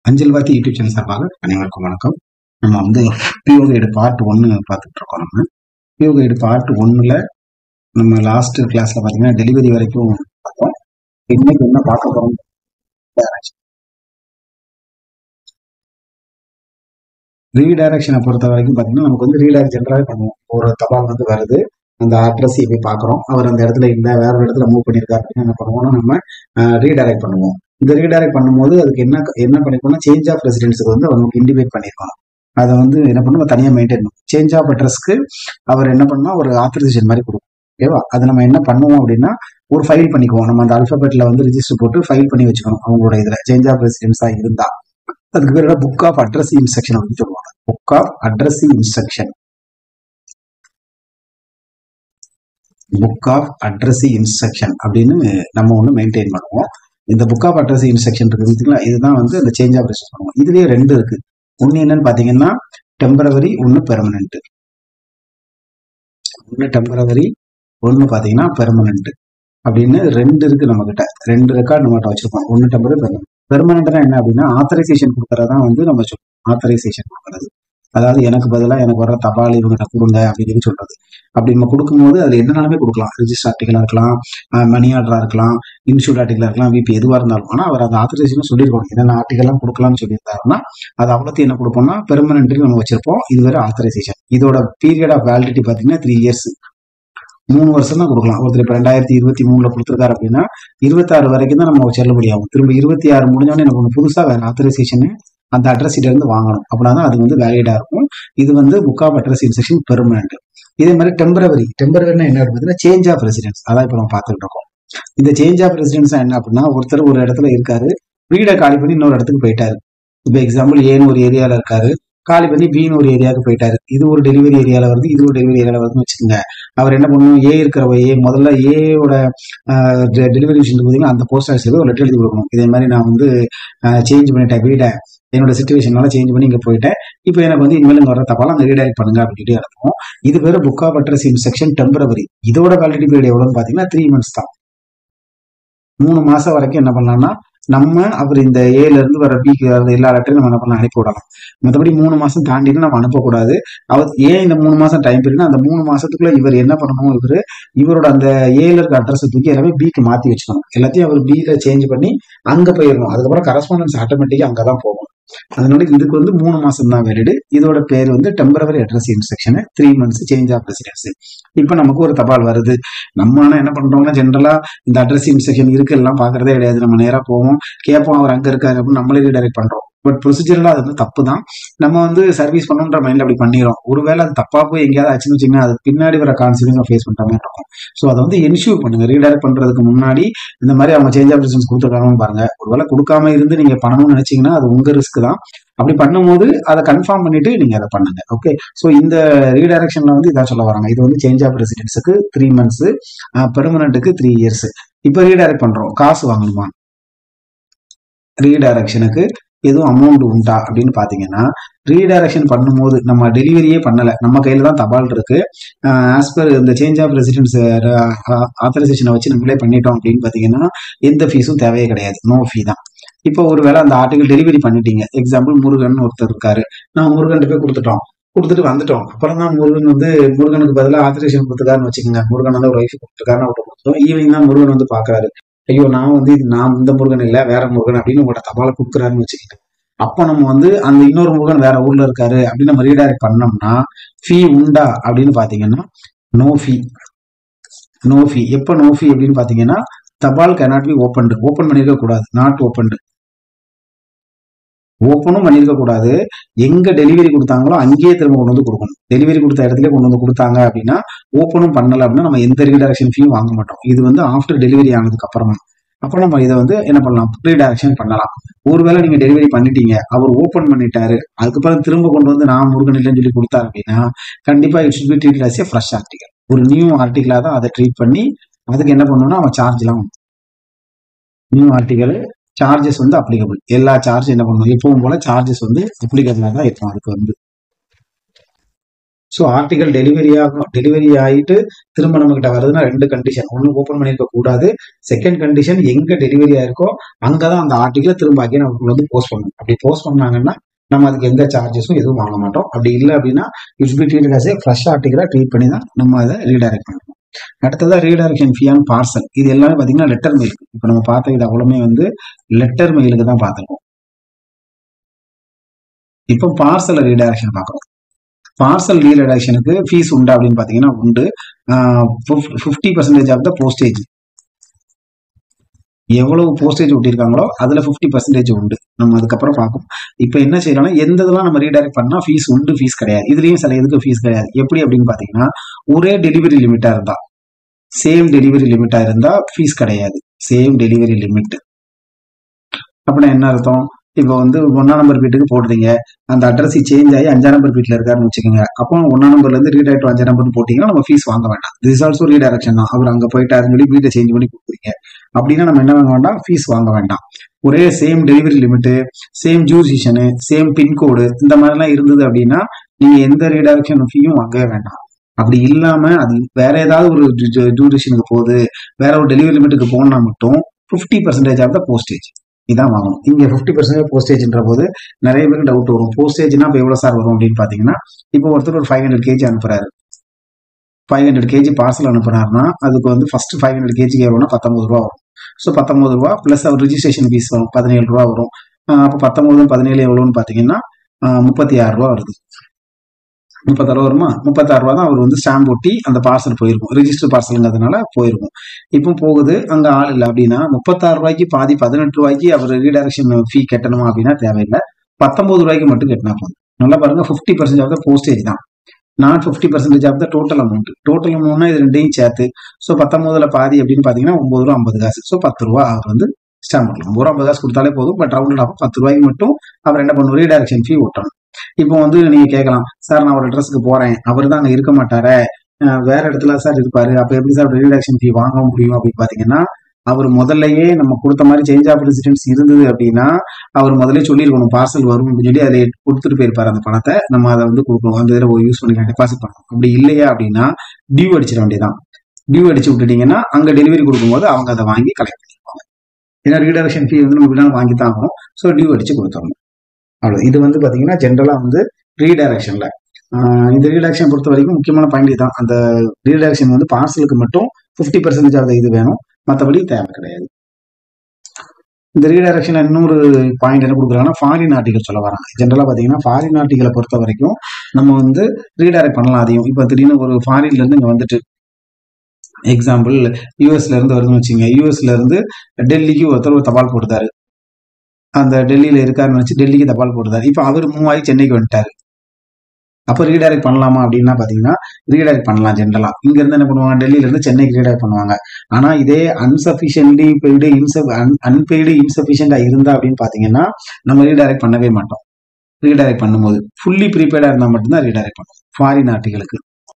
அஞ்சல் வாத்தி YouTube channel சார்பாக அனைவருக்கும் வணக்கம் நம்ம வந்து பிஓ கைடு பார்ட் ஒன்று பார்த்துட்டு இருக்கோம் நம்ம பிஓ கைடு பார்ட் ஒன்றில் நம்ம லாஸ்ட் கிளாஸ்ல பார்த்தீங்கன்னா டெலிவரி வரைக்கும் பார்த்தோம் இன்னைக்கு என்ன பார்க்க போறோம் ரீடைரக்ஷனை பொறுத்த வரைக்கும் பார்த்தீங்கன்னா நமக்கு வந்து ரீடைரக்ட் ஜென்ரலாக பண்ணுவோம் ஒரு தபால் வந்து வருது அந்த அட்ரஸ் போய் பார்க்குறோம் அவர் அந்த இடத்துல இல்லை வேற ஒரு இடத்துல மூவ் பண்ணியிருக்காரு அப்படின்னு என்ன பண்ணுவோம்னா நம்ம ரீடைரக்ட் பண்ணுவோம் இந்த ரீடைரக்ட் பண்ணும்போது அதுக்கு என்ன என்ன பண்ணிருக்கோம்னா சேஞ்ச் ஆஃப் ரெசிடென்ஸுக்கு வந்து அவங்களுக்கு இண்டிபேட் பண்ணியிருக்கோம் அதை வந்து என்ன பண்ணுவோம் தனியாக மெயின்டைன் பண்ணும் சேஞ்ச் ஆஃப் அட்ரஸ்க்கு அவர் என்ன பண்ணா ஒரு ஆத்தரைசேஷன் மாதிரி கொடுக்கும் ஓகேவா அது நம்ம என்ன பண்ணுவோம் அப்படின்னா ஒரு ஃபைல் பண்ணிக்குவோம் நம்ம அந்த அல்பபெட்ல வந்து ரிஜிஸ்டர் போட்டு ஃபைல் பண்ணி வச்சுக்கணும் அவங்களோட இதுல சேஞ்ச் ஆஃப் ரெசிடென்ஸா இருந்தா அதுக்கு பேர் புக் ஆஃப் அட்ரஸ் இன்ஸ்ட்ரக்ஷன் அப்படின்னு சொல்லுவாங்க book of address instruction book of address instruction அப்படின்னு நம்ம ஒன்று மெயின்டைன் பண்ணுவோம் இந்த புக் ஆஃப் அட்ரஸ் இன்ஸ்ட்ரக்ஷன் இருக்கு பார்த்தீங்களா இதுதான் வந்து அந்த சேஞ்ச் ஆஃப் ரெசிடென்ஸ் பண்ணுவோம் இதுலயே ரெண்டு இருக்கு ஒன்று என்னன்னு பார்த்தீங்கன்னா டெம்பரவரி ஒன்று பெர்மனன்ட் ஒன்று டெம்பரவரி ஒன்று பார்த்தீங்கன்னா பெர்மனன்ட் அப்படின்னு ரெண்டு இருக்கு நம்ம கிட்ட ரெண்டு ரெக்கார்ட் நம்மகிட்ட வச்சிருக்கோம் ஒன்று டெம்பரரி பெர்மனன்ட் பெர்மனன்ட்னா என்ன அப்படின்னா ஆத்தரைசேஷன் கொடுக்கறதான் வந்து நம்ம சொல்லுவோம் ஆத்தரைசேஷன் கொடுக்கறது அதாவது எனக்கு பதிலாக எனக்கு வர தபால் இவங்க கொடுங்க அப்படின்னு சொல்றது அப்படி நம்ம கொடுக்கும்போது அதுல என்னனாலுமே கொடுக்கலாம் ரிஜிஸ்டர் ஆர்டிகலா இருக்கலாம் மணி ஆர்டரா இருக்கலாம் இன்சூர் ஆர்டிகலா இருக்கலாம் விபி எதுவாக இருந்தாலும் ஆனால் அவர் அந்த ஆத்தரைசேஷன் சொல்லியிருக்கணும் என்னென்ன ஆர்டிகல்லாம் கொடுக்கலாம்னு சொல்லியிருந்தாருன்னா அது அவ்வளோத்தையும் என்ன கொடுப்போம்னா பெர்மனன்ட் நம்ம வச்சிருப்போம் இது வேற ஆத்தரைசேஷன் இதோட பீரியட் ஆஃப் வேலிடிட்டி பார்த்தீங்கன்னா த்ரீ இயர்ஸ் மூணு வருஷம் தான் கொடுக்கலாம் ஒருத்தர் இப்போ ரெண்டாயிரத்தி இருபத்தி மூணுல கொடுத்துருக்காரு அப்படின்னா இருபத்தாறு வரைக்கும் தான் நம்ம செல்லுபடியாகும் திரும்ப இருபத்தி ஆறு முடிஞ்சோடனே எனக்கு ஒன்று புதுசாக வேற ஆத்தரைசேஷன் அந்த அட்ரஸ் இருந்து வாங்கணும் அப்படின்னா தான் அது வந்து வேலிடா இருக்கும் இது வந்து book of address instruction permanent இதே மாதிரி டெம்பரவரி டெம்பரவரினா என்ன அப்படின்னா சேஞ்ச் ஆஃப் ரெசிடென்ஸ் அதான் இப்போ நம்ம பார்த்துட்டு இருக்கோம் இந்த சேஞ்ச் ஆஃப் ரெசிடென்ஸ் என்ன அப்படின்னா ஒருத்தர் ஒரு இடத்துல இருக்காரு வீடை காலி பண்ணி இன்னொரு இடத்துக்கு போயிட்டாரு இப்போ எக்ஸாம்பிள் ஏன்னு ஒரு ஏரியால இருக்காரு காலி பண்ணி பின்னு ஒரு ஏரியாவுக்கு போயிட்டாரு இது ஒரு டெலிவரி ஏரியால வருது இது ஒரு டெலிவரி ஏரியால வருதுன்னு வச்சுக்கோங்க அவர் என்ன பண்ணணும் ஏ இருக்கிற ஏ முதல்ல ஏயோட டெலிவரி விஷயம் பார்த்தீங்கன்னா அந்த போஸ்ட் ஆஃபீஸ்ல ஒரு லெட்டர் எழுதி கொடுக்கணும் இதே மாதிரி நான் வந்து சேஞ்ச் பண்ணிட்டேன் வீடை என்னோட சுச்சுவேஷனால சேஞ்ச் பண்ணி இங்க போயிட்டேன் இப்போ எனக்கு வந்து இனிமேல் இங்க வர தப்பால அங்க ரீடைரக்ட் பண்ணுங்க அப்படின்னு அனுப்புவோம் இது பேர் book of address instruction temporary இதோட வேலிடிட்டி பீரியட் எவ்வளவுன்னு பாத்தீங்கன்னா த்ரீ மந்த்ஸ் தான் மூணு மாசம் வரைக்கும் என்ன பண்ணலாம்னா நம்ம அவர் இந்த ஏல இருந்து வர பிக்கு எல்லா லெட்டரும் நம்ம என்ன பண்ணலாம் அனுப்பி விடலாம் மற்றபடி மூணு மாசம் தாண்டிட்டு நம்ம அனுப்பக்கூடாது அவர் ஏன் இந்த மூணு மாசம் டைம் பீரியட்னா அந்த மூணு மாசத்துக்குள்ள இவர் என்ன பண்ணணும் இவர் இவரோட அந்த ஏல இருக்க அட்ரஸ் தூக்கி எல்லாமே பிக்கு மாத்தி வச்சுக்கணும் எல்லாத்தையும் அவர் பில சேஞ்ச் பண்ணி அங்க போயிடணும் அதுக்கப்புறம் கரஸ்பாண்டன்ஸ் ஆட்டோமேட்டிக்கா அங்கதான் போகும் அதனால இதுக்கு வந்து மூணு மாசம் தான் வேலிடு இதோட பேர் வந்து temporary address instruction three months change of residence இப்போ நமக்கு ஒரு தபால் வருது நம்ம ஆனா என்ன பண்றோம்னா ஜென்ரலா இந்த அட்ரஸ் இன்ஸ்ட்ரக்ஷன் இருக்கு எல்லாம் பாக்குறதே கிடையாது நம்ம நேரா போவோம் கேட்போம் அவர் அங்க இருக்காரு அப்படின்னு நம்மளே ரீடைரக்ட் பண்றோம் பட் ப்ரொசீஜரலா அது வந்து தப்பு தான் நம்ம வந்து சர்வீஸ் பண்ணணுன்ற மைண்ட்ல அப்படி பண்ணிடுறோம் ஒருவேளை அது தப்பா போய் எங்கேயாவது ஆச்சுன்னு வச்சுங்கன்னா அது பின்னாடி வர கான்சிக்வன்ஸ் ஃபேஸ் பண்ற மாதிரி இருக்கும் ஸோ அதை வந்து என்ஷூர் பண்ணுங்க ரீடைரக்ட் பண்றதுக்கு முன்னாடி இந்த மாதிரி அவங்க சேஞ்ச் ஆஃப் ரெசிடன்ஸ் கொடுத்துருக்காங்கன்னு பாருங்க ஒருவேளை கொடுக்காம இருந்து நீங்க பண்ணணும்னு நினைச்சீங்கன்னா அது உங்க ரிஸ்க் தான் அப்படி பண்ணும்போது அதை கன்ஃபார்ம் பண்ணிட்டு நீங்க அதை பண்ணுங்க ஓகே ஸோ இந்த ரீடைரக்ஷன்ல வந்து இதான் சொல்ல வராங்க இது வந்து சேஞ்ச் ஆஃப் ரெசிடென்ஸுக்கு த்ரீ மந்த்ஸ் பெர்மனண்ட்டுக்கு த்ரீ இயர்ஸ் இப்போ ரீடைரக்ட் பண்றோம் காசு வாங்கணுமா ரீடைரக்ஷனுக்கு எதுவும் அமௌண்ட் உண்டா அப்படின்னு பாத்தீங்கன்னா ரீடைரக்ஷன் பண்ணும்போது நம்ம டெலிவரியே பண்ணல நம்ம கையில தான் தபால் இருக்கு ஆஸ் பர் இந்த சேஞ்ச் ஆஃப் ரெசிடென்ஸ் ஆத்தரைசேஷனை வச்சு நம்மளே பண்ணிட்டோம் அப்படின்னு பாத்தீங்கன்னா எந்த ஃபீஸும் தேவையே கிடையாது நோ ஃபீ தான் இப்போ ஒருவேளை அந்த ஆர்டிகல் டெலிவரி பண்ணிட்டீங்க எக்ஸாம்பிள் முருகன் ஒருத்தர் இருக்காரு நான் முருகன் போய் கொடுத்துட்டோம் கொடுத்துட்டு வந்துட்டோம் அப்புறம் தான் முருகன் வந்து முருகனுக்கு பதிலாக ஆத்தரைசேஷன் கொடுத்துருக்காருன்னு வச்சுக்கோங்க முருகன் வந்து ஒரு ஒய்ஃப் கொடுத்துருக்காருன்னு அவர்கிட்ட கொடுத்தோம் ஈவினிங் தான் முருகன் வந்து பாக்குறாரு ஐயோ நான் வந்து இது நான் இந்த முருகன் இல்ல வேற முருகன் அப்படின்னு உங்களோட தபால கொடுக்குறாருன்னு வச்சுக்கிட்டு அப்ப நம்ம வந்து அந்த இன்னொரு முருகன் வேற ஊர்ல இருக்காரு அப்படின்னு நம்ம ரீடைரக்ட் பண்ணோம்னா ஃபீ உண்டா அப்படின்னு பாத்தீங்கன்னா நோ ஃபீ நோ ஃபீ எப்ப நோ ஃபீ அப்படின்னு பாத்தீங்கன்னா தபால் கேனாட் பி ஓப்பன் ஓப்பன் பண்ணிருக்க கூடாது நாட் ஓப்பன் ஓப்பனும் பண்ணிருக்க கூடாது எங்க டெலிவரி கொடுத்தாங்களோ அங்கேயே திரும்ப கொண்டு வந்து கொடுக்கணும் டெலிவரி கொடுத்த இடத்துல கொண்டு வந்து கொடுத்தாங்க அப்படின்னா ஓப்பனும் பண்ணல அப்படின்னா நம்ம எந்த ரீடைரக்ஷன் ஃபீயும் வாங்க மாட்டோம் இது வந்து ஆஃப்டர் டெலிவரி ஆனதுக்கு அப்புறமா அப்ப நம்ம இதை வந்து என்ன பண்ணலாம் ரீடைரக்ஷன் பண்ணலாம் ஒருவேளை நீங்க டெலிவரி பண்ணிட்டீங்க அவர் ஓப்பன் பண்ணிட்டாரு அதுக்கப்புறம் திரும்ப கொண்டு வந்து நான் முருகன் இல்லைன்னு சொல்லி கொடுத்தாரு அப்படின்னா கண்டிப்பா it should be treat as a fresh article ஒரு நியூ ஆர்டிகலா தான் அதை ட்ரீட் பண்ணி அதுக்கு என்ன பண்ணணும்னா அவன் சார்ஜ்லாம் நியூ ஆர்டிகல் சார்ஜஸ் வந்து அப்ளிகபிள் எல்லா சார்ஜ் என்ன பண்ணுவோம் எப்பவும் போல சார்ஜஸ் வந்து அப்ளிகபிளா தான் இருக்கும் அதுக்கு வந்து ஸோ ஆர்டிகல் டெலிவரி ஆகும் டெலிவரி ஆகிட்டு திரும்ப நம்ம கிட்ட வருதுன்னா ரெண்டு கண்டிஷன் ஒன்று ஓப்பன் பண்ணியிருக்க கூடாது செகண்ட் கண்டிஷன் எங்க டெலிவரி ஆயிருக்கோ அங்கதான் அந்த ஆர்டிகலை திரும்ப அகைன் அவங்களுக்கு வந்து போஸ்ட் பண்ணணும் அப்படி போஸ்ட் பண்ணாங்கன்னா நம்ம அதுக்கு எந்த சார்ஜஸும் எதுவும் வாங்க மாட்டோம் அப்படி இல்லை அப்படின்னா use be treat as a fresh ஆர்டிகலா ட்ரீட் பண்ணி தான் நம்ம அதை ரீடைரக்ட் பண்ணணும் அடுத்ததா ரீடைரக்ஷன் ஃபீ ஆன் பார்சல் இது எல்லாமே பார்த்தீங்கன்னா லெட்டர் மெயில் இப்போ நம்ம பார்த்த இது அவ்வளவுமே வந்து லெட்டர் மெயிலுக்கு தான் பார்த்துருக்கோம் இப்போ பார்சல் ரீடைரக்ஷன் பார்க்குறோம் பார்சல் ரீடைரக்ஷனுக்கு ஃபீஸ் உண்டா அப்படின்னு பார்த்தீங்கன்னா உண்டு fifty percentage of the postage எவ்வளவு போஸ்டேஜ் ஒட்டியிருக்காங்களோ அதுல ஃபிஃப்டி பர்சன்டேஜ் உண்டு நம்ம அதுக்கப்புறம் பார்ப்போம் இப்போ என்ன செய்யலாம்னா எந்த இதெல்லாம் நம்ம ரீடைரக்ட் பண்ணா ஃபீஸ் உண்டு ஃபீஸ் கிடையாது இதுலயும் சில இதுக்கு ஃபீஸ் கிடையாது எப்படி அப்படின்னு பாத்தீங்கன்னா ஒரே டெலிவரி லிமிட்டா இருந்தா சேம் டெலிவரி லிமிட்டா இருந்தா ஃபீஸ் கிடையாது சேம் டெலிவரி லிமிட் அப்படின்னா என்ன அர்த்தம் இப்போ வந்து ஒன்னா நம்பர் வீட்டுக்கு போடுறீங்க அந்த அட்ரஸ் சேஞ்ச் ஆகி அஞ்சாம் நம்பர் வீட்டில் இருக்காருன்னு வச்சுக்கோங்க அப்போ ஒன்னா நம்பர்ல இருந்து ரீடைரக்ட் அஞ்சாம் நம்பர் போட்டீங்கன்னா நம்ம ஃபீஸ் வாங்க வேண்டாம் திஸ் ஆல்சோ ரீடைரக்ஷன் தான் அவர் அங்க போயிட்டாருன்னு சொல்லி வீட்டை சேஞ்ச் பண்ணி கொடுக்குறீங்க அப்படின்னா நம்ம என்ன வாங்க வேண்டாம் ஃபீஸ் வாங்க வேண்டாம் ஒரே same delivery limit same jurisdiction same pin code இந்த மாதிரிலாம் இருந்தது அப்படின்னா நீங்க எந்த ரீடைரக்ஷன் ஃபீயும் வாங்கவே வேண்டாம் அப்படி இல்லாம அது வேற ஏதாவது ஒரு ஜூரிஷனுக்கு போகுது வேற ஒரு டெலிவரி லிமிட்டுக்கு போனா மட்டும் fifty percentage of the postage இதான் வாங்கணும் இங்க ஃபிஃப்டி பர்சன்டேஜ் போஸ்டேஜ்ன்ற போது நிறைய பேருக்கு டவுட் வரும் போஸ்டேஜ்னா இப்போ எவ்வளவு சார் வரும் அப்படின்னு பாத்தீங்கன்னா இப்போ ஒருத்தர் ஒரு ஃபைவ் ஹண்ட்ரட் கேஜி அனுப்புறாரு ஃபைவ் ஹண்ட்ரட் கேஜி பார்சல் அனுப்புறாருன்னா அதுக்கு வந்து ஃபர்ஸ்ட் ஃபைவ் ஹண்ட்ரட் கேஜிக்கு எவ்வளோனா பத்தொன்பது ரூபா வரும் ஸோ பத்தொன்பது ரூபா பிளஸ் அவர் ரிஜிஸ்ட்ரேஷன் ஃபீஸ் வரும் பதினேழு ரூபா வரும் அப்போ பத்தொன்பது பதினேழு எவ்வளோன்னு பார்த்தீங்கன்னா முப்பத்தி ஆறு ரூபா வருது முப்பத்தாறு ரூபா வருமா முப்பத்தாறு ரூபா தான் அவர் வந்து ஸ்டாம்ப் ஒட்டி அந்த பார்சல் போயிருக்கும் ரிஜிஸ்டர் பார்சலுங்கிறதுனால போயிருக்கும் இப்போ போகுது அங்க ஆள் இல்லை அப்படின்னா முப்பத்தாறு ரூபாய்க்கு பாதி பதினெட்டு ரூபாய்க்கு அவர் ரீடைரக்ஷன் ஃபீ கட்டணுமா அப்படின்னா தேவையில்லை பத்தொன்பது ரூபாய்க்கு மட்டும் கட்டினா போதும் நல்லா பாருங்க fifty percent of the postage தான் நான் fifty percentage of the total amount total அமௌண்ட்னா இது ரெண்டையும் சேர்த்து ஸோ பத்தொன்பதுல பாதி அப்படின்னு பாத்தீங்கன்னா ஒன்பது ரூபா ஐம்பது காசு ஸோ பத்து ரூபா அவர் வந்து ஸ்டாம்ப் பண்ணலாம் ஒன்பது ரூபா ஐம்பது காசு கொடுத்தாலே போதும் பட் ரவுண்ட் ஆஃப் பத்து ரூபாய்க்கு மட்டும் அவர் என்ன பண்ணுவோம் ரீடைரக்ஷன் ஃபீ ஒட்டணும் இப்போ வந்து நீங்க கேட்கலாம் சார் நான் ஒரு அட்ரஸ்க்கு போறேன் அவர் தான் அங்க இருக்க மாட்டாரே வேற இடத்துல சார் இருப்பாரு அப்ப எப்படி சார் ரீடைரக்ஷன் ஃபீ வாங்க முடியும் அப்படின்னு பாத்தீங்கன்னா அவர் முதல்லயே நம்ம கொடுத்த மாதிரி சேஞ்ச் ஆஃப் ரெசிடென்ஸ் இருந்தது அப்படின்னா அவர் முதல்ல சொல்லியிருக்கணும் பார்சல் வரும் அப்படின்னு சொல்லி அதை கொடுத்துட்டு போயிருப்பாரு அந்த பணத்தை நம்ம அதை வந்து கொடுக்கணும் அந்த இதில் யூஸ் பண்ணிக்கலாம் டெபாசிட் பண்ணணும் அப்படி இல்லையா அப்படின்னா டியூ அடிச்சிட வேண்டியதான் டியூ அடிச்சு விட்டுட்டீங்கன்னா அங்க டெலிவரி கொடுக்கும்போது அவங்க அதை வாங்கி கலெக்ட் பண்ணிருப்பாங்க ஏன்னா ரீடைரக்ஷன் ஃபீ வந்து நம்ம விடாமல் வாங்கி தான் ஆகணும் ஸோ டியூ அடிச்சு கொடுத்துடணும் அவ்வளோ இது வந்து பாத்தீங்கன்னா ஜென்ரலா வந்து ரீடைரக்ஷன்ல இந்த ரீடைரக்ஷன் பொறுத்த வரைக்கும் முக்கியமான பாயிண்ட் தான் அந்த ரீடைரக்ஷன் வந்து பார்சலுக்கு மட்டும் ஃபிஃப்டி பர்சன்டேஜ் ஆஃப் இது வேணும் மற்றபடி தேவை கிடையாது இந்த ரீடைரக்ஷன் இன்னொரு பாயிண்ட் என்ன கொடுக்குறாங்கன்னா ஃபாரின் ஆர்டிகல் சொல்ல வராங்க ஜென்ரலா பாத்தீங்கன்னா ஃபாரின் ஆர்டிகளை பொறுத்த வரைக்கும் நம்ம வந்து ரீடைரக்ட் பண்ணலாம் அதையும் இப்போ திடீர்னு ஒரு ஃபாரின்ல இருந்து இங்க வந்துட்டு எக்ஸாம்பிள் யூஎஸ்ல இருந்து வருதுன்னு வச்சுங்க யூஎஸ்ல இருந்து டெல்லிக்கு ஒருத்தர் ஒரு தபால் போட்டுதாரு அந்த டெல்லியில இருக்காருன்னு வச்சு டெல்லிக்கு தபால் போட்டுதாரு இப்போ அவர் மூவாயி சென்னைக்கு வந்துட்டாரு அப்போ ரீடைரக்ட் பண்ணலாமா அப்படின்னா பாத்தீங்கன்னா ரீடைரக்ட் பண்ணலாம் ஜென்ரலா இங்க இருந்து என்ன பண்ணுவாங்க டெல்லியில இருந்து சென்னைக்கு ரீடைரக்ட் பண்ணுவாங்க ஆனா இதே அன்சபிஷியன்ட்லி பெய்டு இன்சப் அன்பெய்டு இன்சபிஷியண்டா இருந்தா அப்படின்னு பாத்தீங்கன்னா நம்ம ரீடைரக்ட் பண்ணவே மாட்டோம் ரீடைரக்ட் பண்ணும்போது ஃபுல்லி ப்ரீபெய்டா இருந்தா மட்டும்தான் ரீடைரக்ட் பண்ணுவோம் ஃபாரின் ஆர்டிகளுக்கு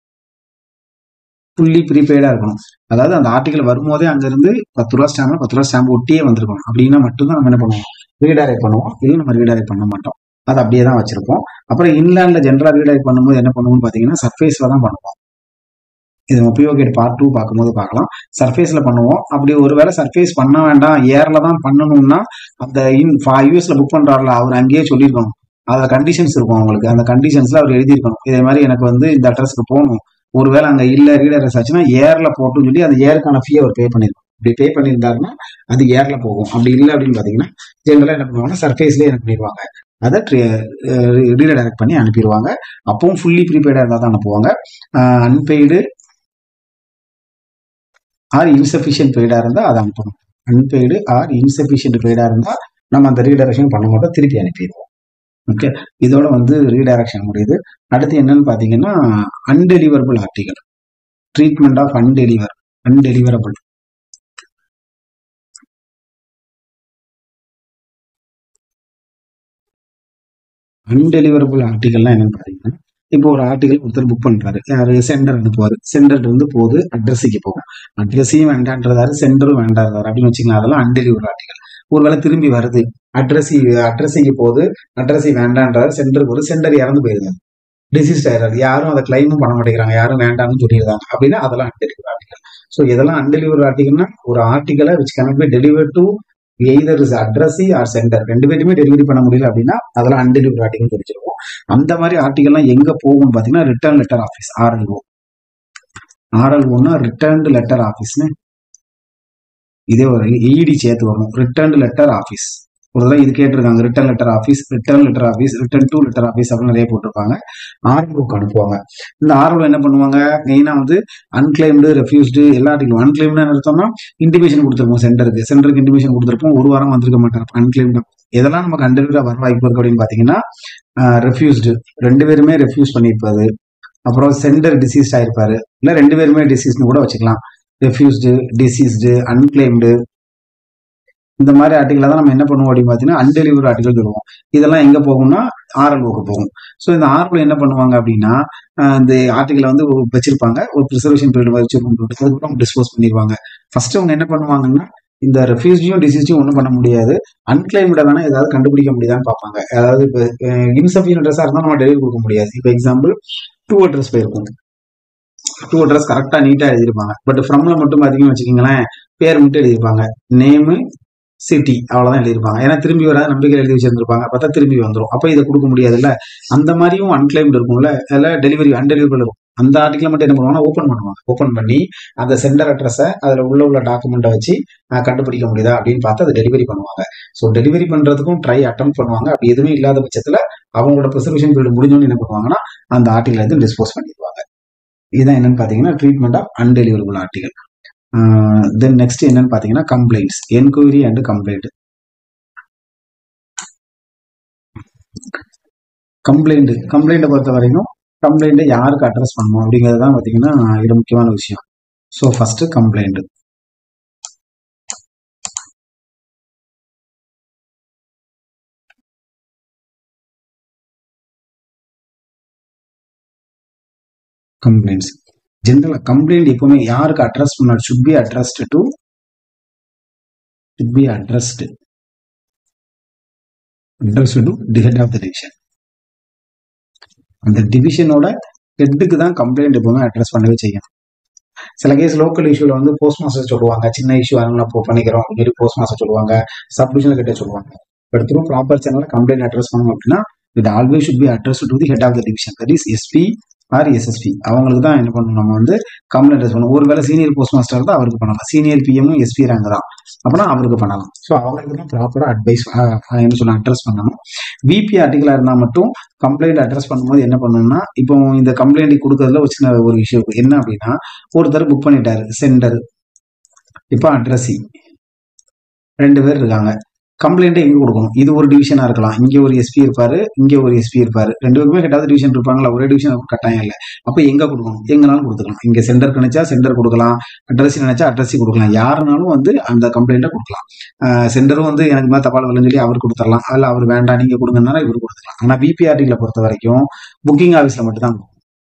ஃபுல்லி ப்ரீபெய்டா இருக்கணும் அதாவது அந்த ஆர்டிகல் வரும்போதே அங்க இருந்து பத்து ரூபா ஸ்டாம்ப் பத்து ரூபா ஸ்டாம்ப் ஒட்டியே வந்திருக்கணும் அப்படின்னா மட்டும்தான் நம்ம என்ன பண்ணுவோம் ரீடைரக்ட் பண்ணுவோம் இல்லை நம்ம ரீடைரக்ட் பண்ண மாட்டோம் அது அப்படியே தான் வச்சிருப்போம் அப்புறம் இன்லேண்ட்ல ஜென்ரலா ரீடைரக்ட் பண்ணும்போது என்ன பண்ணுவோம்னு பாத்தீங்கன்னா சர்ஃபேஸ்ல தான் பண்ணுவோம் இது நம்ம பிஓகேட் பார்ட் டூ பார்க்கும்போது பார்க்கலாம் சர்ஃபேஸ்ல பண்ணுவோம் அப்படி ஒருவேளை சர்ஃபேஸ் பண்ண வேண்டாம் ஏர்ல தான் பண்ணணும்னா அந்த இன் யூஎஸ்ல புக் பண்றாருல அவர் அங்கேயே சொல்லியிருக்கணும் அதுல கண்டிஷன்ஸ் இருக்கும் அவங்களுக்கு அந்த கண்டிஷன்ஸ்ல அவர் எழுதியிருக்கணும் இதே மாதிரி எனக்கு வந்து இந்த அட்ரஸ்க்கு போகணும் ஒருவேளை அங்க இல்ல ரீடர்ஸ் ஆச்சுன்னா ஏர்ல போட்டுன்னு சொல்லி அந்த ஏருக்கான ஃபீ அவர் பே பண்ணிருக்கணும் அப்படி பே பண்ணியிருந்தாருன்னா அது ஏர்ல போகும் அப்படி இல்லை அப்படின்னு பாத்தீங்கன்னா ஜென்ரலா என்ன பண்ணுவாங்கன்னா சர்ஃபேஸ்லேயே என்ன பண்ணிடுவாங்க அதை ரீடைரக்ட் பண்ணி அனுப்பிடுவாங்க அப்பவும் ஃபுல்லி ப்ரீபெய்டா இருந்தால் தான் அனுப்புவாங்க அன்பெய்டு ஆர் இன்சபிஷியன்ட் பெய்டா இருந்தால் அதை அனுப்பணும் அன்பெய்டு ஆர் இன்சபிஷியன்ட் பெய்டா இருந்தால் நம்ம அந்த ரீடைரக்ஷன் பண்ண மாட்டோம் திருப்பி அனுப்பிடுவோம் ஓகே இதோட வந்து ரீடைரக்ஷன் முடியுது அடுத்து என்னன்னு பாத்தீங்கன்னா undeliverable article treatment of undeliver undeliverable undeliverable ஆர்டிகல்லாம் என்னன்னு பாத்தீங்கன்னா இப்போ ஒரு ஆர்டிகல் ஒருத்தர் புக் பண்றாரு யாரு சென்டர் அனுப்புவாரு சென்டர் இருந்து போகுது அட்ரஸுக்கு போகும் அட்ரஸையும் வேண்டான்றதாரு சென்டரும் வேண்டாதாரு அப்படின்னு வச்சுக்கலாம் அதெல்லாம் அன்டெலிவரி ஆர்டிகல் ஒருவேளை திரும்பி வருது அட்ரஸ் அட்ரஸைக்கு போகுது அட்ரஸை வேண்டான்றாரு சென்டருக்கு போகுது சென்டர் இறந்து போயிருந்தாரு டிசீஸ் ஆயிடுறாரு யாரும் அதை கிளைமும் பண்ண மாட்டேங்கிறாங்க யாரும் வேண்டாம்னு சொல்லிடுறாங்க அப்படின்னா அதெல்லாம் அன்டெலிவர் ஆர்டிகல் ஸோ இதெல்லாம் அன்டெலிவர் ஆர்டிகல்னா ஒரு ஆர்டிகலை which can be deliver to either is addressee or sender ரெண்டு பேருமே டெலிவரி பண்ண முடியல அப்படின்னா அதெல்லாம் அன்டெலிவர் ஆர்டிகல் தெரிஞ்சிருக்கும் அந்த மாதிரி ஆர்டிகல்லாம் எங்க போகும்னு பாத்தீங்கன்னா ரிட்டர்ன் லெட்டர் ஆஃபீஸ் ஆர்எல்ஓ ஆர்எல்ஓன்னா ரிட்டர்ன்டு லெட்டர் ஆஃபீஸ்னு இதே ஒரு இடி சேர்த்து வரும் ரிட்டர்ன் லெட்டர் ஆஃபீஸ் ஒரு தடவை இது கேட்டிருக்காங்க return letter office return letter office return to letter office அப்படின்னு நிறைய போட்டிருப்பாங்க ஆர்எல்ஓக்கு அனுப்புவாங்க இந்த ஆர்எல்ஓ என்ன பண்ணுவாங்க மெயினாக வந்து அன்கிளைம்டு ரெஃப்யூஸ்டு எல்லா ஆர்டிகளும் அன்கிளைம்டு அர்த்தம்னா இன்டிமேஷன் கொடுத்துருப்போம் சென்டருக்கு சென்டருக்கு இன்டிமேஷன் கொடுத்துருப்போம் ஒரு வாரம் வந்திருக்க மாட்டார் அன்கிளைம்டு எதெல்லாம் நமக்கு அண்டர்வியூரா வர வாய்ப்பு இருக்கு அப்படின்னு பாத்தீங்கன்னா ரெஃப்யூஸ்டு ரெண்டு பேருமே ரெஃப்யூஸ் பண்ணியிருப்பாரு அப்புறம் சென்டர் டிசீஸ் ஆயிருப்பாரு இல்ல ரெண்டு பேருமே டிசீஸ்னு கூட வச்சுக்கலாம் ரெஃப்யூஸ்டு டிசீஸ்டு அன்கிளைம்டு இந்த மாதிரி ஆர்டிகளை தான் நம்ம என்ன பண்ணுவோம் அப்படின்னு பார்த்தீங்கன்னா அன்டெலிவரி ஆர்டிகல் சொல்லுவோம் இதெல்லாம் எங்க போகும்னா ஆர்எல்ஓக்கு போகும் ஸோ இந்த ஆர்எல்ஓ என்ன பண்ணுவாங்க அப்படின்னா ஆஹ் இந்த ஆர்டிகளை வந்து ஒரு வச்சிருப்பாங்க ஒரு ப்ரிசர்வேஷன் பீரியட் வச்சிருக்கோம் அதுக்கப்புறம் டிஸ்போஸ் பண்ணிடுவாங்க ஃபர்ஸ்ட் அவங்க என்ன பண்ணுவாங்கன்னா இந்த ரெஃப்யூஸையும் டிசீஸையும் ஒன்றும் பண்ண முடியாது அன்கிளைம்ட வேணா ஏதாவது கண்டுபிடிக்க முடியுதான்னு பார்ப்பாங்க அதாவது இப்போ இன்சஃபியன் அட்ரஸாக இருந்தால் நம்ம டெலிவரி கொடுக்க முடியாது இப்போ எக்ஸாம்பிள் டூ அட்ரஸ் போயிருக்கும் டூ அட்ரஸ் கரெக்டாக நீட்டாக எழுதியிருப்பாங்க பட் ஃப்ரம்ல மட்டும் பார்த்தீங்கன்னு வச்சுக்கோங்களேன் பேர் மட்டும் எழுதியிருப்பாங்க நேமு சிட்டி அவ்வளவுதான் எழுதியிருப்பாங்க ஏன்னா திரும்பி வராத நம்பிக்கை எழுதி வச்சிருந்திருப்பாங்க பார்த்தா திரும்பி வந்துடும் அப்போ இதை கொடுக்க முடியாதுல்ல அந்த மாதிரியும் அன்கிளைம்டு இருக்கும்ல அதில் டெலிவரி அன்டெலிவரி இருக்கும் அந்த ஆர்டிக்கல் மட்டும் என்ன பண்ணுவாங்கன்னா ஓப்பன் பண்ணுவாங்க ஓப்பன் பண்ணி அந்த சென்டர் அட்ரஸை அதில் உள்ள உள்ள டாக்குமெண்ட்டை வச்சு அஹ், கண்டுபிடிக்க முடியுதா அப்படின்னு பார்த்து அதை டெலிவரி பண்ணுவாங்க ஸோ டெலிவரி பண்றதுக்கும் ட்ரை அட்டம் பண்ணுவாங்க அப்படி எதுவுமே இல்லாத பட்சத்தில் அவங்களோட ப்ரிசர்வேஷன் பீரியட் முடிஞ்சோன்னு என்ன பண்ணுவாங்கன்னா அந்த ஆர்டிகல் எடுத்து டிஸ்போஸ் பண்ணிடுவாங்க இதுதான் என்னன்னு பார்த்தீங்கன்னா treatment of undeliverable article then next என்னன்னு பார்த்தீங்கன்னா complaints enquiry and complaint complaint கம்ப்ளைண்ட்டை பொறுத்த வரைக்கும் கம்ப்ளைண்ட்டை யாருக்கு அட்ரஸ் பண்ணணும் அப்படிங்கிறது தான் பார்த்தீங்கன்னா இது முக்கியமான விஷயம் ஸோ ஃபர்ஸ்ட் கம்ப்ளைண்ட் கம்ப்ளைண்ட்ஸ் ஜென்ரலா கம்ப்ளைண்ட் எப்பவுமே யாருக்கு அட்ரஸ் பண்ண should be addressed to should be addressed addressed to the head of the division அந்த டிவிஷனோட ஹெட்டுக்கு தான் கம்ப்ளைண்ட் எப்பவுமே அட்ரஸ் பண்ணவே செய்யும் சில கேஸ் லோக்கல் இஷ்யூல வந்து போஸ்ட் மாஸ்டர் சொல்லுவாங்க சின்ன இஷ்யூ அதனால போ பண்ணிக்கிறோம் அப்படின்னு போஸ்ட் மாஸ்டர் சொல்லுவாங்க சப் டிவிஷன் கிட்ட சொல்லுவாங்க பட் த்ரூ ப்ராப்பர் சேனல்ல கம்ப்ளைண்ட் அட்ரஸ் பண்ணணும் அப்படின்னா இது always should be address to the head of the division that is SP or SSP அவங்களுக்கு தான் என்ன பண்ணணும் நம்ம வந்து கம்ப்ளைண்ட் அட்ரஸ் பண்ணணும் ஒருவேளை சீனியர் போஸ்ட் மாஸ்டர் தான் அவருக்கு பண்ணலாம் சீனியர் பிஎம்மும் எஸ்பி ரேங்க் தான் அப்படின்னா அவருக்கு பண்ணலாம் ஸோ அவங்களுக்கு தான் ப்ராப்பராக அட்வைஸ் என்ன சொல்ல அட்ரஸ் பண்ணணும் விபி ஆர்டிகலாக இருந்தால் மட்டும் கம்ப்ளைண்ட் அட்ரஸ் பண்ணும்போது என்ன பண்ணணும்னா இப்போ இந்த கம்ப்ளைண்ட் கொடுக்கறதுல ஒரு சின்ன ஒரு இஷ்யூ என்ன அப்படின்னா ஒருத்தர் புக் பண்ணிட்டாரு சென்டர் இப்போ அட்ரஸி ரெண்டு பேர் இருக்காங்க கம்ப்ளைண்ட்டை எங்க கொடுக்கணும் இது ஒரு டிவிஷனா இருக்கலாம் இங்க ஒரு எஸ்பி இருப்பாரு இங்க ஒரு எஸ்பி இருப்பாரு ரெண்டு பேருமே கட்டாத டிவிஷன் இருப்பாங்களா ஒரே டிவிஷன் கட்டாயம் இல்லை அப்ப எங்க கொடுக்கணும் எங்கனாலும் கொடுத்துக்கலாம் இங்க சென்டர் நினைச்சா சென்டர் கொடுக்கலாம் அட்ரஸ் நினைச்சா அட்ரஸ் கொடுக்கலாம் யாருனாலும் வந்து அந்த கம்ப்ளைண்ட்டை கொடுக்கலாம் சென்டரும் வந்து எனக்கு மேலே தபால் வரலன்னு சொல்லி அவர் கொடுத்துடலாம் அதில் அவர் வேண்டாம் நீங்க கொடுங்கனால இவர் கொடுத்துக்கலாம் ஆனா பிபிஆர்டிகளை பொறுத்த வரைக்கும் புக்கிங் ஆஃபீஸ்ல மட்டும் தான்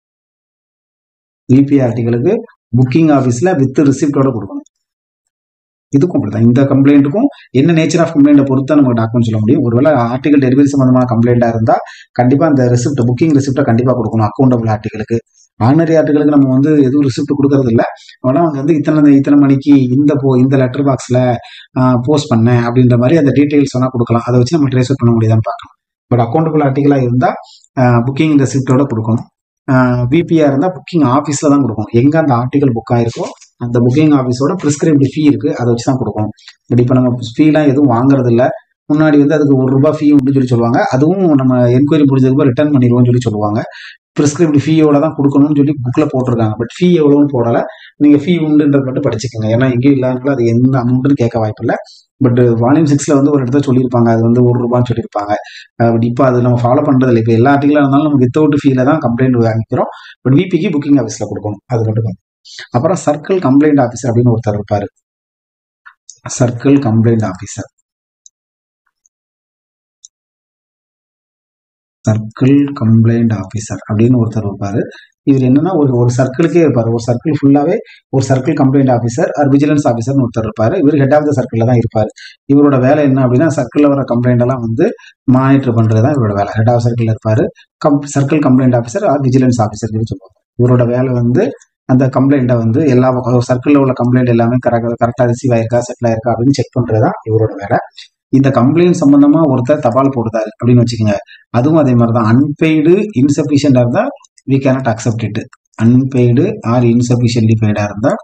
பிபிஆர்டிகளுக்கு புக்கிங் ஆஃபீஸ்ல வித் ரிசிப்டோட கொடுக்கணும் இதுக்கும் அப்படிதான் இந்த கம்ப்ளைண்ட்டுக்கும் என்ன நேச்சர் ஆஃப் கம்ப்ளைண்ட்டை பொறுத்து நமக்கு டாக்குமெண்ட் சொல்ல முடியும் ஒருவேளை ஆர்டிகல் டெலிவரி சம்பந்தமான கம்ப்ளைண்டா இருந்தா கண்டிப்பா அந்த ரெசிப்ட் புக்கிங் ரெசிப்டை கண்டிப்பா கொடுக்கணும் அக்கௌண்டபிள் ஆர்டிகளுக்கு ஆர்டினரி ஆர்டிகளுக்கு நம்ம வந்து எதுவும் ரிசிப்ட் கொடுக்கறது இல்ல ஆனா அவங்க வந்து இத்தனை இத்தனை மணிக்கு இந்த போ இந்த லெட்டர் பாக்ஸ்ல போஸ்ட் பண்ணேன் அப்படின்ற மாதிரி அந்த டீடைல்ஸ் வேணா கொடுக்கலாம் அதை வச்சு நம்ம ட்ரேஸ் பண்ண முடியுதான்னு பார்க்கலாம் பட் அக்கௌண்டபிள் ஆர்டிகலா இருந்தா புக்கிங் ரெசிப்டோட கொடுக்கணும் விபிஆர் இருந்தா புக்கிங் ஆஃபீஸ்ல தான் கொடுக்கணும் எங்க அந்த ஆர்டிகல் புக் ஆயிருக்கோ அந்த புக்கிங் ஆஃபீஸோட ப்ரிஸ்கிரைப்டு ஃபீ இருக்கு அதை வச்சு தான் கொடுக்கணும் பட் இப்போ நம்ம ஃபீலாம் எதுவும் வாங்குறது இல்ல முன்னாடி வந்து அதுக்கு ஒரு ரூபாய் ஃபீ உண்டு சொல்லி சொல்லுவாங்க அதுவும் நம்ம என்கொயரி முடிஞ்சதுக்கு ரிட்டர்ன் பண்ணிடுவோம்னு சொல்லி சொல்லுவாங்க ப்ரிஸ்கிரிப்ட் ஃபீயோட தான் கொடுக்கணும்னு சொல்லி புக்ல போட்டிருக்காங்க பட் ஃபீ எவ்வளோன்னு போடல நீங்க ஃபீ உண்டுன்றது மட்டும் படிச்சுக்கோங்க ஏன்னா எங்கேயும் இல்லாதனால அது எந்த அமௌண்ட்னு கேட்க வாய்ப்பு இல்லை பட் வால்யூம் சிக்ஸ்ல வந்து ஒரு இடத்துல சொல்லியிருப்பாங்க அது வந்து ஒரு ரூபான்னு சொல்லியிருப்பாங்க பட் இப்போ அது நம்ம ஃபாலோ பண்றது இல்லை இப்போ எல்லா ஆர்டிகலாக இருந்தாலும் நம்ம வித்தவுட் ஃபீல தான் கம்ப்ளைண்ட் வாங்கிக்கிறோம் பட் விபிக்கு புக்கிங் ஆஃபீஸ்ல கொடுக்கணும் அது மட்டும் அப்புறம் சர்க்கிள் கம்ப்ளைண்ட் ஆஃபீஸர் அப்படின்னு ஒருத்தர் இருப்பாரு circle complaint officer circle complaint officer அப்படின்னு ஒருத்தர் இருப்பாரு இவர் என்னன்னா ஒரு ஒரு சர்க்கிளுக்கே இருப்பாரு ஒரு சர்க்கிள் ஃபுல்லாவே ஒரு circle complaint officer or vigilance ஆஃபீஸர்னு ஒருத்தர் இருப்பாரு இவர் ஹெட் ஆஃப் த சர்க்கிள்ல தான் இருப்பாரு இவரோட வேலை என்ன அப்படின்னா சர்க்கிள்ல வர கம்ப்ளைண்ட் எல்லாம் வந்து மானிட்டர் பண்றது தான் இவரோட வேலை ஹெட் ஆஃப் சர்க்கிள் இருப்பாரு cum circle complaint officer or vigilance officer சொல்லுவாங்க இவரோட வேலை வந்து அந்த கம்ப்ளைண்ட்டை வந்து எல்லா சர்க்கிளில் உள்ள கம்ப்ளைண்ட் எல்லாமே கரெக்ட் கரெக்டாக ரிசீவ் ஆயிருக்கா செட்டில் ஆயிருக்கா அப்படின்னு செக் பண்றது தான் இவரோட வேலை இந்த கம்ப்ளைண்ட் சம்பந்தமா ஒருத்தர் தபால் போடுதாரு அப்படின்னு வச்சுக்கோங்க அதுவும் அதே மாதிரி தான் அன்பெய்டு இன்சபிஷியண்டா இருந்தா we cannot accept it unpaid or insufficiently பெய்டா இருந்தா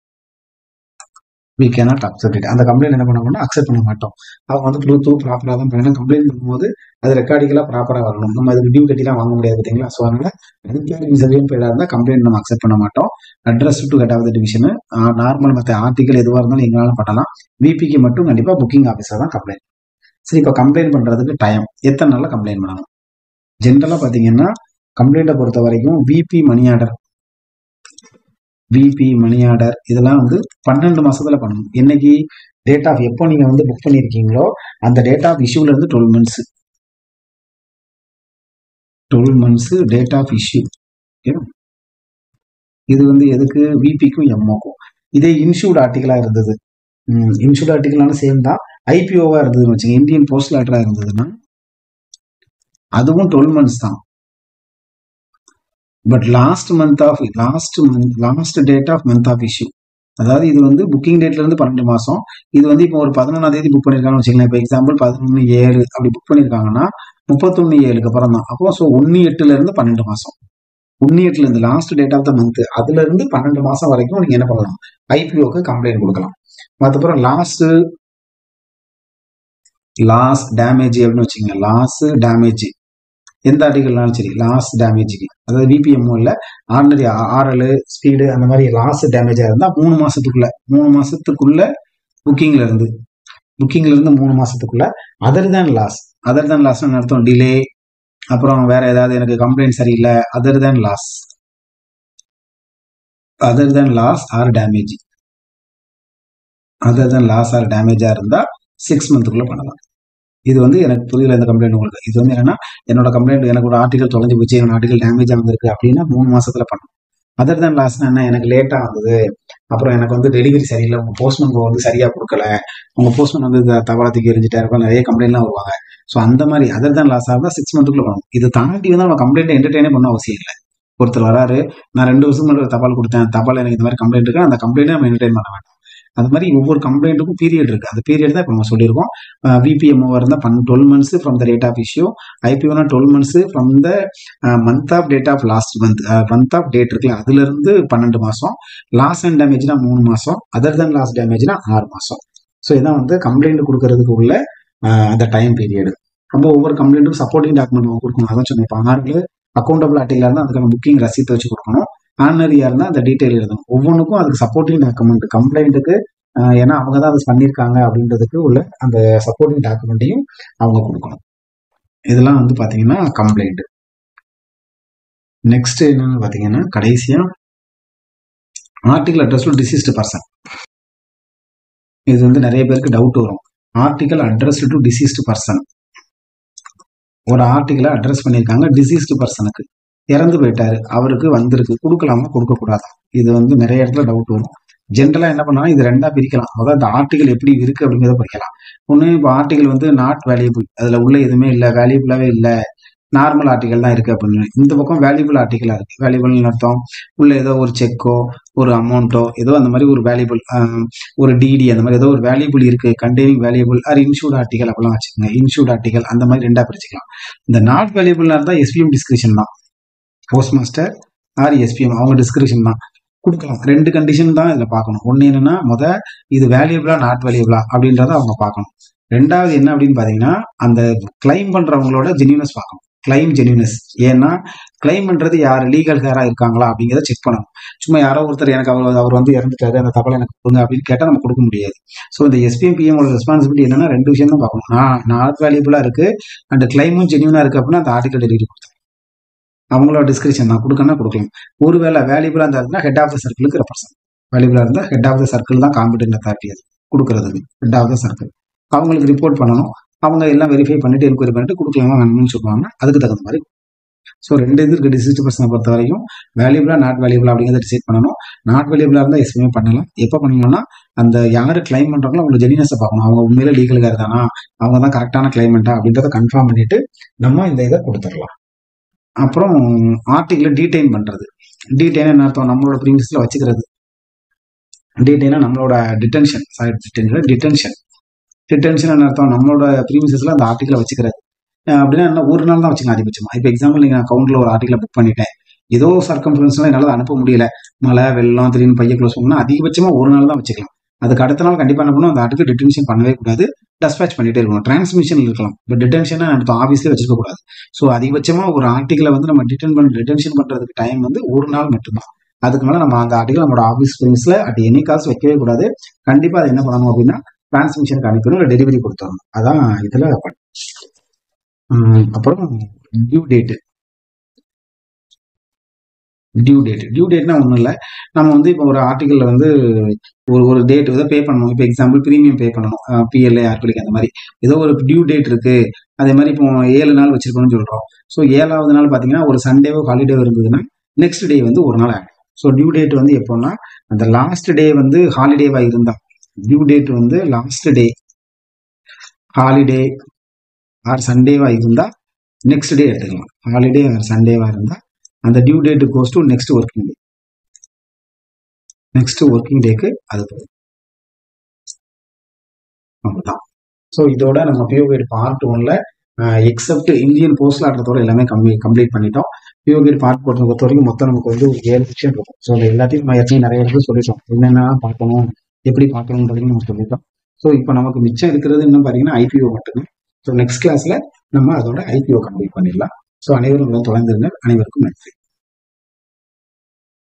வி கேனாட் அக்செப்ட் இட் அந்த கம்ப்ளைண்ட் என்ன பண்ண மாட்டோம் அக்செப்ட் பண்ண மாட்டோம் அவங்க வந்து ப்ளூ த்ரூ ப்ராப்பராக தான் பண்ணணும் கம்ப்ளைண்ட் பண்ணும்போது அது ரெக்கார்டிக்கலாக ப்ராப்பராக வரணும் நம்ம அதுக்கு டியூ கட்டிலாம் வாங்க முடியாது பார்த்தீங்களா ஸோ அதனால அன்பெய்டு இன்சபிஷியன்ட் பெய்டா இருந்தால் கம்ப்ளைண்ட் நம்ம அக்செப்ட் பண்ண மாட்டோம் address to head of the division normal மற்ற ஆர்டிகல் எதுவாக இருந்தாலும் எங்களாலும் பண்ணலாம் விபிக்கு மட்டும் கண்டிப்பாக புக்கிங் ஆஃபீஸர் தான் கம்ப்ளைண்ட் சரி இப்போ கம்ப்ளைண்ட் பண்றதுக்கு டைம் எத்தனை நாள்ல கம்ப்ளைண்ட் பண்ணணும் ஜென்ரலா பாத்தீங்கன்னா கம்ப்ளைண்ட்டை பொறுத்த வரைக்கும் VP money order VP money order இதெல்லாம் வந்து பன்னெண்டு மாசத்துல பண்ணணும் என்னைக்கு டேட் ஆஃப் எப்போ நீங்க வந்து புக் பண்ணிருக்கீங்களோ அந்த டேட் ஆஃப் இஷ்யூல இருந்து twelve months twelve months date of issue இது வந்து எதுக்கு விபிக்கும் எம்ஓக்கும் இதே இன்சூர்ட் ஆர்டிகலா இருந்தது இன்சூர்ட் ஆர்டிகலான சேம் தான் ஐபிஓவா இருந்ததுன்னு வச்சுங்க இந்தியன் போஸ்ட் லெட்டரா இருந்ததுன்னா அதுவும் டுவெல் மந்த்ஸ் தான் but last month of last month last date of month of issue அதாவது இது வந்து புக்கிங் டேட்ல இருந்து பன்னெண்டு மாசம் இது வந்து இப்போ ஒரு பதினொன்றாம் தேதி புக் பண்ணிருக்காங்கன்னு வச்சுக்கலாம் இப்போ எக்ஸாம்பிள் பதினொன்று ஏழு அப்படி புக் பண்ணிருக்காங்கன்னா முப்பத்தொன்னு ஏழுக்கு அப்புறம் தான் அப்போ ஸோ ஒன்னு எட்டுல இருந்து பன்னெண்டு மாசம் ஒன்னு எட்டுல இருந்து last date of the month அதுல இருந்து பன்னெண்டு மாசம் வரைக்கும் நீங்க என்ன பண்ணலாம் ஐபிஓக்கு கம்ப்ளைண்ட் கொடுக்கலாம் மற்றப்புறம் லாஸ்ட் லாஸ் டேமேஜ் அப்படின்னு வச்சுக்கோங்க லாஸ் டேமேஜ் எந்த ஆர்டிகல்னாலும் சரி லாஸ் டேமேஜுக்கு அதாவது பிபிஎம்ஓ இல்லை ஆர்டினரி ஆர்எல் ஸ்பீடு அந்த மாதிரி லாஸ் டேமேஜாக இருந்தால் மூணு மாசத்துக்குள்ள மூணு மாசத்துக்குள்ள புக்கிங்ல இருந்து புக்கிங்ல இருந்து மூணு மாசத்துக்குள்ள other than loss other than loss அர்த்தம் டிலே அப்புறம் வேற ஏதாவது எனக்கு கம்ப்ளைண்ட் சரியில்லை other than loss other than loss or damage other than loss or டேமேஜா இருந்தா சிக்ஸ் மந்த்துக்குள்ள பண்ணலாம் இது வந்து எனக்கு புரியல இந்த கம்ப்ளைண்ட் உங்களுக்கு இது வந்து என்னன்னா என்னோட கம்ப்ளைண்ட் எனக்கு ஒரு ஆர்டிகல் தொலைஞ்சு போச்சு என்னோட ஆர்டிகல் டேமேஜ் வந்திருக்கு அப்படின்னா மூணு மாசத்துல பண்ணணும் அதர் தேன் லாஸ்னா என்ன எனக்கு லேட்டா வந்தது அப்புறம் எனக்கு வந்து டெலிவரி சரியில்லை உங்க போஸ்ட்மேன் வந்து சரியா கொடுக்கல உங்க போஸ்ட்மேன் வந்து தவளை தூக்கி எரிஞ்சிட்டாரு நிறைய கம்ப்ளைண்ட்லாம் வருவாங்க ஸோ அந்த மாதிரி அதர் தேன் லாஸ் ஆகுதா சிக்ஸ் மந்த்துக்குள்ள பண்ணணும் இது தாண்டி வந்து நம்ம கம்ப்ளைண்ட் என்டர்டெயினே பண்ண அவசியம் இல்லை ஒருத்தர் வராரு நான் ரெண்டு வருஷம் முன்னாடி தபால் கொடுத்தேன் தபால் எனக்கு இந்த மாதிரி கம்ப்ளைண்ட் இருக்கு அந்த கம்ப்ளைண்ட் நம்ம என்டர்டைன் பண்ண வேண்டாம் அது மாதிரி ஒவ்வொரு கம்ப்ளைண்ட்டுக்கும் பீரியட் இருக்கு அந்த பீரியட் தான் இப்போ நம்ம சொல்லியிருக்கோம் விபிஎம்ஓ இருந்தால் பன் twelve months from the rate of issue ஐபிஓனா twelve months from the month of date of last month month of date இருக்குல்ல அதுல இருந்து பன்னெண்டு மாசம் லாஸ் அண்ட் டேமேஜ்னா மூணு மாசம் அதர் தன் லாஸ் டேமேஜ்னா ஆறு மாசம் ஸோ இதான் வந்து கம்ப்ளைண்ட் கொடுக்கறதுக்கு உள்ள அந்த டைம் பீரியட் நம்ம ஒவ்வொரு கம்ப்ளைண்ட்டுக்கும் சப்போர்ட்டிங் டாக்குமெண்ட் கொடுக்கணும் அதான் சொன்னேன் இப்போ ஆறு அக்கௌண்டபிள் அட்டையில இருந்தால் அதுக்கான புக்கிங் ரசீத் வச்சு கொடுக்கணும் ஆனரியா இருந்தால் அந்த டீட்டெயில் எழுதணும் ஒவ்வொன்றுக்கும் அதுக்கு சப்போர்ட்டிங் டாக்குமெண்ட் கம்ப்ளைண்ட்டுக்கு ஏன்னா அவங்க தான் அது பண்ணியிருக்காங்க அப்படின்றதுக்கு உள்ள அந்த சப்போர்ட்டிங் டாக்குமெண்ட்டையும் அவங்க கொடுக்கணும் இதெல்லாம் வந்து பார்த்தீங்கன்னா கம்ப்ளைண்ட் நெக்ஸ்ட் என்னன்னு பார்த்தீங்கன்னா கடைசியா article address to deceased person இது வந்து நிறைய பேருக்கு டவுட் வரும் article address to deceased person ஒரு ஆர்டிகலை அட்ரஸ் பண்ணியிருக்காங்க டிசீஸ்டு பர்சனுக்கு இறந்து போயிட்டாரு அவருக்கு வந்திருக்கு கொடுக்கலாமா கொடுக்க கூடாதா இது வந்து நிறைய இடத்துல டவுட் வரும் ஜென்ரலா என்ன பண்ணலாம் இது ரெண்டா பிரிக்கலாம் அதாவது இந்த ஆர்டிகல் எப்படி இருக்கு அப்படிங்கிறத படிக்கலாம் ஒண்ணு இப்போ ஆர்டிகல் வந்து நாட் வேல்யூபிள் அதுல உள்ள எதுவுமே இல்லை வேல்யூபிளாவே இல்லை நார்மல் ஆர்டிகல் தான் இருக்கு அப்படின்னு இந்த பக்கம் வேல்யூபிள் ஆர்டிகலா இருக்கு வேல்யூபிள்னு அர்த்தம் உள்ள ஏதோ ஒரு செக்கோ ஒரு அமௌண்ட்டோ ஏதோ அந்த மாதிரி ஒரு வேல்யூபிள் ஒரு டிடி அந்த மாதிரி ஏதோ ஒரு வேல்யூபிள் இருக்கு containing valuable or insured article அப்படிலாம் வச்சுக்கோங்க இன்சூர்ட் ஆர்டிகல் அந்த மாதிரி ரெண்டா பிரிச்சுக்கலாம் இந்த நாட் வேல்யூபிள்னா இருந்தா எஸ்பிஎம் டிஸ்கிரிப்ஷன் தான் போஸ்ட் மாஸ்டர் ஆர் எஸ்பிஎம் அவங்க டிஸ்கிரிப்ஷன் தான் கொடுக்கலாம் ரெண்டு கண்டிஷன் தான் இதில் பார்க்கணும் ஒன்று என்னன்னா முத இது வேல்யூபிளா நாட் வேல்யூபிளா அப்படின்றத அவங்க பார்க்கணும் ரெண்டாவது என்ன அப்படின்னு பார்த்தீங்கன்னா அந்த கிளைம் பண்றவங்களோட ஜென்யூனஸ் பார்க்கணும் கிளைம் ஜென்யூனஸ் ஏன்னா கிளைம் பண்றது யார் லீகல் ஹேரா இருக்காங்களா அப்படிங்கிறத செக் பண்ணணும் சும்மா யாரோ ஒருத்தர் எனக்கு அவர் அவர் வந்து இறந்துட்டாரு அந்த தகவலை எனக்கு கொடுங்க அப்படின்னு கேட்டால் நம்ம கொடுக்க முடியாது ஸோ இந்த எஸ்பிஎம் பிஎம் ரெஸ்பான்சிபிலிட்டி என்னன்னா ரெண்டு விஷயம் தான் பார்க்கணும் நான் நாட் வேல்யூபிளா இருக்கு அண்ட் கிளைமும் ஜென்யூனா இருக்கு அப்படின்னா அந்த ஆர்டிகல் டெலிவரி கொடுத்தேன் அவங்களோட டிஸ்கிரிப்ஷன் தான் கொடுக்கணும் கொடுக்கலாம் ஒருவேளை வேல்யூபிளா இருந்தா ஹெட் ஆஃப் த சர்க்கிளுக்கு ரெப்ரசன்ட் வேல்யூபிளா இருந்தா ஹெட் ஆஃப் த சர்க்கிள் தான் காம்பிடன்ட் அத்தாரிட்டி அது கொடுக்கறதுக்கு ஹெட் ஆஃப் த சர்க்கிள் அவங்களுக்கு ரிப்போர்ட் பண்ணணும் அவங்க எல்லாம் வெரிஃபை பண்ணிட்டு என்கொயரி பண்ணிட்டு கொடுக்கலாமா வேணும்னு சொல்லுவாங்க அதுக்கு தகுந்த மாதிரி ஸோ ரெண்டு இது இருக்கு டிசிஸ்ட் பர்சனை பொறுத்த வரைக்கும் வேல்யூபிளா நாட் வேல்யூபிளா அப்படிங்கிறத டிசைட் பண்ணணும் நாட் வேல்யூபிளா இருந்தால் எஸ்மே பண்ணலாம் எப்போ பண்ணலாம்னா அந்த யாரு கிளைம் பண்றாங்களோ அவங்க ஜெனினஸை பார்க்கணும் அவங்க உண்மையில லீகலுக்காக இருக்கானா அவங்க தான் கரெக்டான கிளைமெண்டா அப்படின்றத கன்ஃபார்ம் பண்ணிட்டு நம்ம இந்த இதை கொடுத்துடலாம் அப்புறம் ஆர்டிகிள டீடைன் பண்றது டீடைன் என்ன அர்த்தம் நம்மளோட ப்ரீமியஸ்ல வச்சுக்கிறது டீடைனா நம்மளோட detention sorry detention detention detention என்ன அர்த்தம் நம்மளோட ப்ரீமியஸ்ல அந்த ஆர்டிகிள வச்சுக்கிறது அஹ் அப்படின்னா என்ன ஒரு நாள் தான் வச்சுக்கலாம் அதிகபட்சமா இப்போ எக்ஸாம்பிள் நீங்க அக்கௌண்ட்ல ஒரு ஆர்டிகிள புக் பண்ணிட்டேன் ஏதோ சர்க்கம்ஃபரன்ஸ்லாம் என்னால் அனுப்ப முடியல மழை வெள்ளம் திடீர்னு பைய க்ளோஸ் பண்ணா அதிகபட்சமா ஒரு நாள் தான் வச்சுக்கலாம் அதுக்கு அடுத்த நாள் கண்டிப்பா என்ன பண்ணணும் அந்த ஆர்டிகல் டிடென்ஷன் பண்ணவே கூடாது டஸ்பேச் பண்ணிட்டே இருக்கணும் டிரான்ஸ்மிஷன் இருக்கலாம் இப்போ டிடென்ஷன் அடுத்த ஆஃபீஸ்ல வச்சிருக்க கூடாது ஸோ அதிகபட்சமா ஒரு ஆர்டிகலை வந்து நம்ம டிடென் பண்ண டிடென்ஷன் பண்றதுக்கு டைம் வந்து ஒரு நாள் மட்டும்தான் அதுக்கு மேல நம்ம அந்த ஆர்டிகல் நம்மளோட ஆஃபீஸ் பிரின்ஸ்ல அட் எனி காசு வைக்கவே கூடாது கண்டிப்பா அதை என்ன பண்ணணும் அப்படின்னா டிரான்ஸ்மிஷனுக்கு அனுப்பணும் இல்லை டெலிவரி கொடுத்துடணும் அதான் இதுல பண்ணணும். உம் அப்புறம் டியூ டேட் டியூ டேட் டியூ டேட்னா ஒன்றும் இல்லை நம்ம வந்து இப்போ ஒரு ஆர்டிக்கல்ல வந்து ஒரு ஒரு டேட் வந்து பே பண்ணணும் இப்போ எக்ஸாம்பிள் ப்ரீமியம் பே பண்ணணும் பிஎல்ஏ ஆர்பிளிக்கு அந்த மாதிரி ஏதோ ஒரு டியூ டேட் இருக்கு அதே மாதிரி இப்போ ஏழு நாள் வச்சிருக்கணும்னு சொல்றோம் ஸோ ஏழாவது நாள் பார்த்தீங்கன்னா ஒரு சண்டேவோ ஹாலிடேவோ இருந்ததுன்னா நெக்ஸ்ட் டே வந்து ஒரு நாள் ஆகும் ஸோ டியூ டேட் வந்து எப்போன்னா அந்த லாஸ்ட் டே வந்து ஹாலிடேவா இருந்தா டியூ டேட் வந்து லாஸ்ட் டே ஹாலிடே ஆர் சண்டேவா இருந்தா நெக்ஸ்ட் டே எடுத்துக்கலாம் ஹாலிடே ஆர் சண்டேவா இருந்தா அந்த due date goes to next working day next working டேக்கு அது போகும் அவ்வளவுதான் ஸோ இதோட நம்ம பியூகேட் பார்ட் ஒன்ல எக்ஸப்ட் இந்தியன் போஸ்டல் ஆர்டரத்தோட எல்லாமே கம்மி கம்ப்ளீட் பண்ணிட்டோம் பியூகேட் பார்ட் போட்டதை பொறுத்த வரைக்கும் மொத்தம் நமக்கு வந்து ஒரு ஏழு விஷயம் இருக்கும் ஸோ அது எல்லாத்தையும் நம்ம ஏற்கனவே நிறைய இடத்துல சொல்லிட்டோம் என்னென்ன பார்க்கணும் எப்படி பார்க்கணுன்றதையும் நம்ம சொல்லிட்டோம் ஸோ இப்போ நமக்கு மிச்சம் இருக்கிறது இன்னும் பார்த்தீங்கன்னா ஐபிஓ மட்டும்தான் ஸோ நெக்ஸ்ட் கிளாஸ்ல நம்ம அதோட ஐபிஓ கம்ப்ளீட் பண்ணிடலாம் ஸோ அனைவரும் தொடர்ந்து அனைவருக்கும் நன்றி